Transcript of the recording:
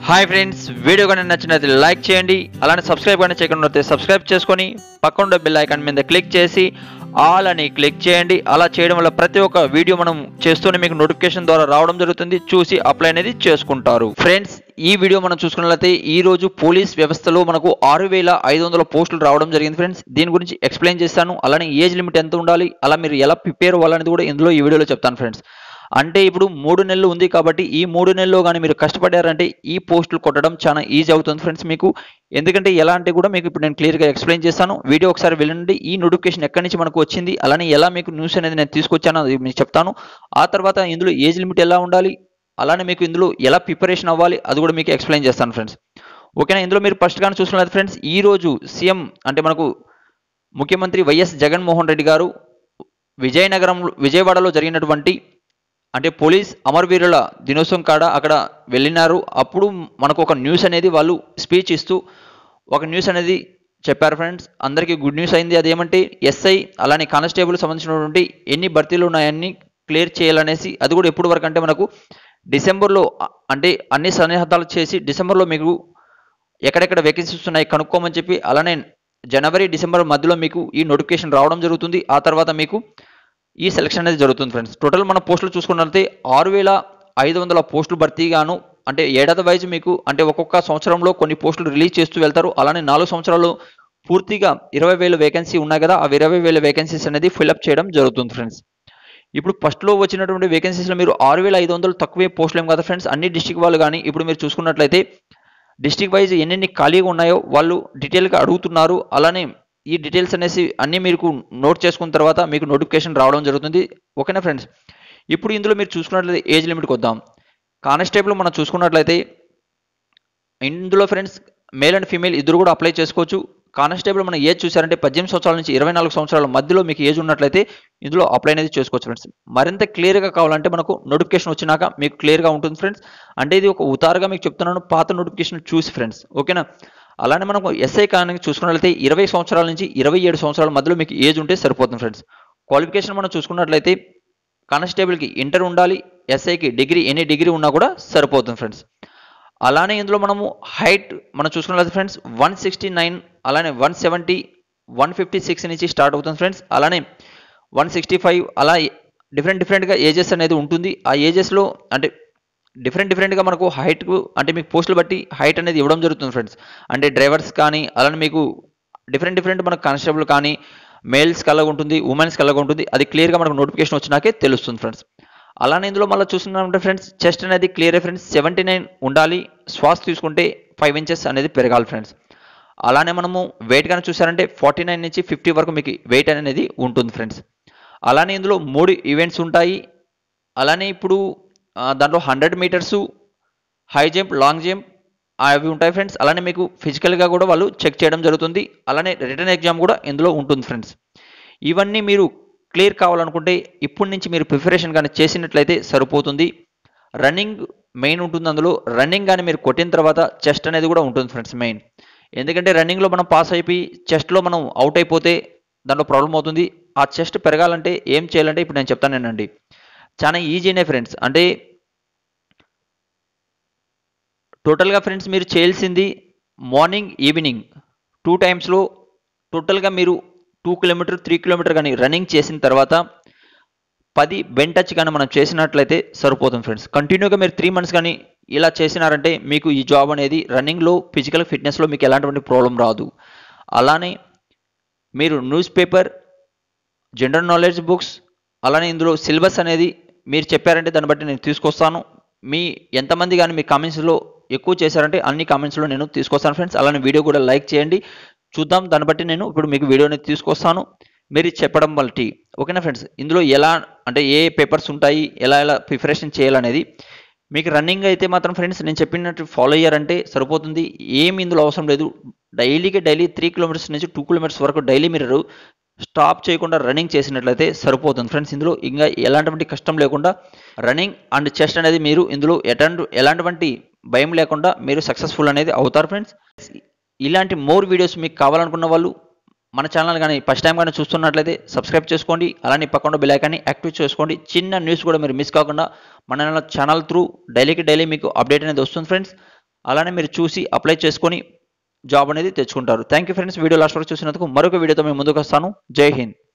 hi friends video కానీ నచ్చినట్లయితే like చేయండి అలానే సబ్స్క్రైబ్ కానీ చేయకుండా సబ్స్క్రైబ్ చేసుకొని పక్కన బెల్ ఐకాన్ మీద క్లిక్ చేసి ఆల్ అని క్లిక్ చేయండి అలా చేయడం వల్ల ప్రతి ఒక్క వీడియో మనం చేస్తూనే మీకు నోటిఫికేషన్ ద్వారా రావడం జరుగుతుంది చూసి అప్లై అనేది చేసుకుంటారు ఫ్రెండ్స్ ఈ వీడియో మనం చూసుకున్నట్లయితే ఈ రోజు పోలీస్ వ్యవస్థలో మనకు ఆరు వేల ఐదు వందల పోస్టులు రావడం జరిగింది ఫ్రెండ్స్ దీని గురించి ఎక్స్ప్లెయిన్ చేస్తాను అలానే ఏజ్ లిమిట్ ఎంత ఉండాలి అలా మీరు ఎలా ప్రిపేర్ అవ్వాలనేది కూడా ఇందులో ఈ వీడియోలో చెప్తాను ఫ్రెండ్స్ అంటే ఇప్పుడు మూడు నెలలు ఉంది కాబట్టి ఈ మూడు నెలల్లో కానీ మీరు కష్టపడారంటే ఈ పోస్టులు కొట్టడం చాలా ఈజీ అవుతుంది ఫ్రెండ్స్ మీకు ఎందుకంటే ఎలా అంటే కూడా మీకు ఇప్పుడు నేను క్లియర్గా ఎక్స్ప్లెయిన్ చేస్తాను వీడియో ఒకసారి వెళ్ళండి ఈ నోటిఫికేషన్ ఎక్కడి నుంచి మనకు వచ్చింది అలానే ఎలా మీకు న్యూస్ అనేది నేను తీసుకొచ్చానో అది మీకు చెప్తాను ఆ తర్వాత ఇందులో ఏజ్ లిమిట్ ఎలా ఉండాలి అలానే మీకు ఇందులో ఎలా ప్రిపరేషన్ అవ్వాలి అది కూడా మీకు ఎక్స్ప్లెయిన్ చేస్తాను ఫ్రెండ్స్ ఓకేనా ఇందులో మీరు ఫస్ట్ కానీ చూసుకున్నది ఫ్రెండ్స్ ఈ రోజు సీఎం అంటే మనకు ముఖ్యమంత్రి వైఎస్ జగన్మోహన్ రెడ్డి గారు విజయనగరం విజయవాడలో జరిగినటువంటి అంటే పోలీస్ అమరవీరుల దినోత్సవం కాడ అక్కడ వెళ్ళినారు అప్పుడు మనకు ఒక న్యూస్ అనేది వాళ్ళు స్పీచ్ ఇస్తూ ఒక న్యూస్ అనేది చెప్పారు ఫ్రెండ్స్ అందరికీ గుడ్ న్యూస్ అయింది అదేమంటే ఎస్ఐ అలానే కానిస్టేబుల్ సంబంధించినటువంటి ఎన్ని భర్తీలు ఉన్నాయని క్లియర్ చేయాలనేసి అది కూడా ఎప్పుడు వరకు అంటే మనకు డిసెంబర్లో అ- అంటే అన్ని సన్నిహితాలు చేసి డిసెంబర్లో మీకు ఎక్కడెక్కడ వేకెన్సీస్ ఉన్నాయి కనుక్కోమని చెప్పి అలానే జనవరి డిసెంబర్ మధ్యలో మీకు ఈ నోటిఫికేషన్ రావడం జరుగుతుంది ఆ తర్వాత మీకు ఈ సెలక్షన్ అనేది జరుగుతుంది ఫ్రెండ్స్ టోటల్ మన పోస్టులు చూసుకున్నట్లయితే ఆరు వేల ఐదు వందల పోస్టులు భర్తీగాను అంటే ఏడాది వైజ్ మీకు అంటే ఒక్కొక్క సంవత్సరంలో కొన్ని పోస్టులు రిలీజ్ చేస్తూ వెళ్తారు అలానే నాలుగు సంవత్సరాలు పూర్తిగా ఇరవై వేల వేకెన్సీ ఉన్నాయి కదా ఆ ఇరవై వేల వేకెన్సీస్ అనేది ఫిల్అప్ చేయడం జరుగుతుంది ఫ్రెండ్స్ ఇప్పుడు ఫస్ట్లో వచ్చినటువంటి వేకెన్సీస్లో మీరు ఆరు వేల ఐదు వందలు తక్కువే పోస్టులు ఏం కదా ఫ్రెండ్స్ అన్ని డిస్టిక్ వాళ్ళు కానీ ఇప్పుడు మీరు చూసుకున్నట్లయితే డిస్టిక్ వైజ్ ఎన్నెన్ని ఖాళీగా ఉన్నాయో వాళ్ళు డీటెయిల్గా అడుగుతున్నారు అలానే ఈ డీటెయిల్స్ అనేసి అన్నీ మీకు నోట్ చేసుకున్న తర్వాత మీకు నోటిఫికేషన్ రావడం జరుగుతుంది ఓకేనా ఫ్రెండ్స్ ఇప్పుడు ఇందులో మీరు చూసుకున్నట్లయితే ఏజ్ లిమిట్కి వద్దాం కానిస్టేబుల్ మనం చూసుకున్నట్లయితే ఇందులో ఫ్రెండ్స్ మేల్ అండ్ ఫీమేల్ ఇద్దరు కూడా అప్లై చేసుకోవచ్చు కానిస్టేబుల్ మన ఏజ్ చూసారంటే పద్దెనిమిది సంవత్సరాల నుంచి ఇరవై నాలుగు సంవత్సరాల మధ్యలో మీకు ఏజ్ ఉన్నట్లయితే ఇందులో అప్లై అనేది చేసుకోవచ్చు ఫ్రెండ్స్ మరింత క్లియర్గా కావాలంటే మనకు నోటిఫికేషన్ వచ్చినాక మీకు క్లియర్గా ఉంటుంది ఫ్రెండ్స్ అంటే ఇది ఒక ఉతారుగా మీకు చెప్తున్నాను పాత నోటిఫికేషన్ చూసి ఫ్రెండ్స్ ఓకేనా అలానే మనకు ఎస్ఐ కానీ చూసుకున్నట్లయితే ఇరవై సంవత్సరాల నుంచి ఇరవై ఏడు సంవత్సరాల మధ్యలో మీకు ఏజ్ ఉంటే సరిపోతుంది ఫ్రెండ్స్ క్వాలిఫికేషన్ మనం చూసుకున్నట్లయితే కానిస్టేబుల్కి ఇంటర్ ఉండాలి ఎస్ఐకి డిగ్రీ ఎనీ డిగ్రీ ఉన్నా కూడా సరిపోతుంది ఫ్రెండ్స్ అలానే ఇందులో మనము హైట్ మనం చూసుకున్నట్లయితే ఫ్రెండ్స్ వన్ సిక్స్టీ నైన్ అలానే one seventy one fifty six నుంచి స్టార్ట్ అవుతుంది ఫ్రెండ్స్ అలానే వన్ సిక్స్టీ ఫైవ్ అలా డిఫరెంట్ డిఫరెంట్గా ఏజెస్ అనేది ఉంటుంది ఆ ఏజెస్లో అంటే డిఫరెంట్ డిఫరెంట్గా మనకు హైట్ అంటే మీకు పోస్టులు బట్టి హైట్ అనేది ఇవ్వడం జరుగుతుంది ఫ్రెండ్స్ అంటే డ్రైవర్స్ కానీ అలానే మీకు డిఫరెంట్ డిఫరెంట్ మనకు కానిస్టేబుల్ కానీ మేల్స్ కలగా ఉంటుంది ఉమెన్స్ కలగా ఉంటుంది అది క్లియర్గా మనకు నోటిఫికేషన్ వచ్చినాకే తెలుస్తుంది ఫ్రెండ్స్ అలానే ఇందులో మళ్ళీ చూస్తున్నామంటే ఫ్రెండ్స్ చెస్ట్ అనేది క్లియర్ ఫ్రెండ్స్ సెవెంటీ నైన్ ఉండాలి శ్వాస తీసుకుంటే ఫైవ్ ఇంచెస్ అనేది పెరగాలి ఫ్రెండ్స్ అలానే మనము వెయిట్ కానీ చూసారంటే ఫార్టీ నైన్ నుంచి ఫిఫ్టీ వరకు మీకు వెయిట్ అనేది ఉంటుంది ఫ్రెండ్స్ అలానే ఇందులో మూడు ఈవెంట్స్ ఉంటాయి అలానే ఇప్పుడు ఆ, దాంట్లో hundred metres high jump long jump అవి ఉంటాయి ఫ్రెండ్స్ అలానే మీకు ఫిజికల్గా కూడా వాళ్ళు చెక్ చేయడం జరుగుతుంది అలానే రిటర్న్ ఎగ్జామ్ కూడా ఇందులో ఉంటుంది ఫ్రెండ్స్ ఇవన్నీ మీరు క్లియర్ కావాలనుకుంటే ఇప్పటి నుంచి మీరు ప్రిపరేషన్ కానీ చేసినట్లయితే సరిపోతుంది రన్నింగ్ మెయిన్ ఉంటుంది అందులో రన్నింగ్ కానీ మీరు కొట్టిన తర్వాత చెస్ట్ అనేది కూడా ఉంటుంది ఫ్రెండ్స్ మెయిన్ ఎందుకంటే రన్నింగ్లో మనం పాస్ అయిపోయి చెస్ట్లో మనం అవుట్ అయిపోతే దాంట్లో ప్రాబ్లం అవుతుంది ఆ చెస్ట్ పెరగాలంటే ఏం చేయాలంటే ఇప్పుడు నేను చెప్తానేనండి చాలా ఈజీనే ఫ్రెండ్స్ అంటే టోటల్గా ఫ్రెండ్స్ మీరు చేయాల్సింది మార్నింగ్ ఈవినింగ్ టూ టైమ్స్లో టోటల్గా మీరు టూ కిలోమీటర్ త్రీ కిలోమీటర్ కానీ రన్నింగ్ చేసిన తర్వాత పది బెన్ టచ్ కానీ మనం చేసినట్లయితే సరిపోతుంది ఫ్రెండ్స్ కంటిన్యూగా మీరు త్రీ మంత్స్ కానీ ఇలా చేసినారంటే మీకు ఈ జాబ్ అనేది రన్నింగ్లో ఫిజికల్ ఫిట్నెస్లో మీకు ఎలాంటి ప్రాబ్లం రాదు అలానే మీరు newspaper general knowledge books అలానే ఇందులో సిలబస్ అనేది మీరు చెప్పారంటే దాన్ని బట్టి నేను తీసుకొస్తాను మీ ఎంతమంది కానీ మీ కామెంట్స్లో ఎక్కువ చేశారంటే అన్ని కామెంట్స్లో నేను తీసుకొస్తాను ఫ్రెండ్స్ అలానే వీడియో కూడా లైక్ చేయండి చూద్దాం దాన్ని బట్టి నేను ఇప్పుడు మీకు వీడియోని తీసుకొస్తాను మీరు చెప్పడం బట్టి ఓకేనా ఫ్రెండ్స్ ఇందులో ఎలా అంటే ఏ పేపర్స్ ఉంటాయి ఎలా ఎలా ప్రిపరేషన్ చేయాలనేది మీకు రన్నింగ్ అయితే మాత్రం ఫ్రెండ్స్ నేను చెప్పినట్టు ఫాలో అయ్యారంటే సరిపోతుంది ఏమి ఇందులో అవసరం లేదు డైలీకి డైలీ త్రీ కిలోమీటర్స్ నుంచి టూ కిలోమీటర్స్ వరకు డైలీ మీరు స్టాప్ చేయకుండా రన్నింగ్ చేసినట్లయితే సరిపోతుంది ఫ్రెండ్స్ ఇందులో ఇంకా ఎలాంటి కష్టం లేకుండా రన్నింగ్ అండ్ చెస్ట్ అనేది మీరు ఇందులో ఎటువంటి ఎలాంటి భయం లేకుండా మీరు సక్సెస్ఫుల్ అనేది అవుతారు ఫ్రెండ్స్ ఇలాంటి మోర్ వీడియోస్ మీకు కావాలనుకున్న వాళ్ళు మన ఛానల్ కానీ ఫస్ట్ టైం కానీ చూస్తున్నట్లయితే సబ్స్క్రైబ్ చేసుకోండి అలానే పక్కన బెల్ ఐకాన్ని యాక్టివ్ చేసుకోండి చిన్న న్యూస్ కూడా మీరు మిస్ కాకుండా మన ఛానల్ త్రూ డైలీకి డైలీ మీకు అప్డేట్ అనేది వస్తుంది ఫ్రెండ్స్ అలానే మీరు చూసి అప్లై చేసుకొని జాబ్ అనేది తెచ్చుకుంటారు thank you friends video last వరకు చూసినందుకు మరొక వీడియోతో మేము ముందుకు వస్తాను జై హింద్